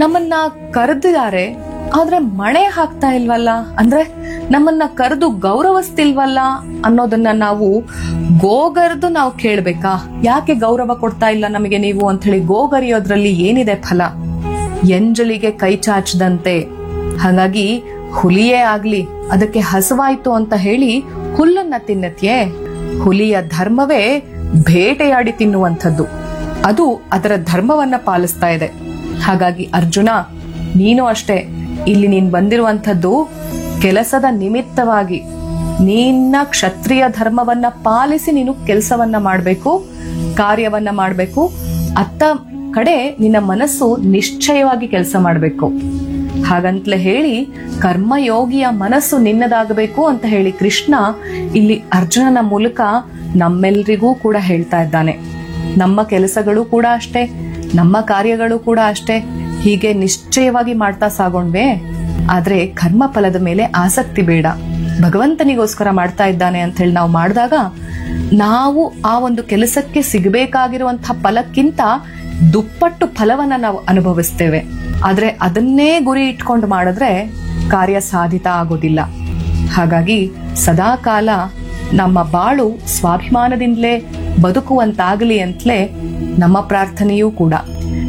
ನಮ್ಮನ್ನ ಕರೆದಿದ್ದಾರೆ ಆದ್ರೆ ಮಣೆ ಹಾಕ್ತಾ ಇಲ್ವಲ್ಲ ಅಂದ್ರೆ ನಮ್ಮನ್ನ ಕರೆದು ಗೌರವಿಸ್ತಿಲ್ವಲ್ಲ ಅನ್ನೋದನ್ನ ನಾವು ಗೋಗರ್ದು ನಾವು ಕೇಳ್ಬೇಕಾ ಯಾಕೆ ಗೌರವ ಕೊಡ್ತಾ ಇಲ್ಲ ನಮಗೆ ನೀವು ಅಂತ ಹೇಳಿ ಗೋಗರಿಯೋದ್ರಲ್ಲಿ ಏನಿದೆ ಫಲ ಎಂಜಲಿಗೆ ಕೈ ಚಾಚದಂತೆ ಹಾಗಾಗಿ ಹುಲಿಯೇ ಆಗ್ಲಿ ಅದಕ್ಕೆ ಹಸುವಾಯ್ತು ಅಂತ ಹೇಳಿ ಹುಲ್ಲನ್ನ ತಿನ್ನತ್ಯೆ ಹುಲಿಯ ಧರ್ಮವೇ ಬೇಟೆಯಾಡಿ ತಿನ್ನುವಂಥದ್ದು ಅದು ಅದರ ಧರ್ಮವನ್ನ ಪಾಲಿಸ್ತಾ ಇದೆ ಹಾಗಾಗಿ ಅರ್ಜುನ ನೀನು ಅಷ್ಟೇ ಇಲ್ಲಿ ನೀನ್ ಬಂದಿರುವಂಥದ್ದು ಕೆಲಸದ ನಿಮಿತ್ತವಾಗಿ ನಿನ್ನ ಕ್ಷತ್ರಿಯ ಧರ್ಮವನ್ನ ಪಾಲಿಸಿ ನೀನು ಕೆಲಸವನ್ನ ಮಾಡಬೇಕು ಕಾರ್ಯವನ್ನ ಮಾಡಬೇಕು ಅತ್ತ ಕಡೆ ನಿನ್ನ ಮನಸ್ಸು ನಿಶ್ಚಯವಾಗಿ ಕೆಲಸ ಮಾಡಬೇಕು ಹಾಗಂತಲೇ ಹೇಳಿ ಕರ್ಮಯೋಗಿಯ ಮನಸ್ಸು ನಿನ್ನದಾಗಬೇಕು ಅಂತ ಹೇಳಿ ಕೃಷ್ಣ ಇಲ್ಲಿ ಅರ್ಜುನನ ಮೂಲಕ ನಮ್ಮೆಲ್ರಿಗೂ ಕೂಡ ಹೇಳ್ತಾ ಇದ್ದಾನೆ ನಮ್ಮ ಕೆಲಸಗಳು ಕೂಡ ಅಷ್ಟೇ ನಮ್ಮ ಕಾರ್ಯಗಳು ಕೂಡ ಅಷ್ಟೇ ಹೀಗೆ ನಿಶ್ಚಯವಾಗಿ ಮಾಡ್ತಾ ಸಾಗೋಣ್ವೆ ಆದ್ರೆ ಕರ್ಮ ಫಲದ ಮೇಲೆ ಆಸಕ್ತಿ ಬೇಡ ಭಗವಂತನಿಗೋಸ್ಕರ ಮಾಡ್ತಾ ಇದ್ದಾನೆ ಅಂತ ಹೇಳಿ ನಾವು ಮಾಡಿದಾಗ ನಾವು ಆ ಒಂದು ಕೆಲಸಕ್ಕೆ ಸಿಗಬೇಕಾಗಿರುವಂತಹ ಫಲಕ್ಕಿಂತ ದುಪ್ಪಟ್ಟು ಫಲವನ್ನ ನಾವು ಅನುಭವಿಸ್ತೇವೆ ಆದ್ರೆ ಅದನ್ನೇ ಗುರಿ ಇಟ್ಕೊಂಡು ಮಾಡಿದ್ರೆ ಕಾರ್ಯ ಸಾಧಿತ ಆಗೋದಿಲ್ಲ ಹಾಗಾಗಿ ಸದಾ ಕಾಲ ನಮ್ಮ ಬಾಳು ಸ್ವಾಭಿಮಾನದಿಂದಲೇ ಬದುಕುವಂತಾಗಲಿ ಅಂತಲೇ ನಮ್ಮ ಪ್ರಾರ್ಥನೆಯೂ ಕೂಡ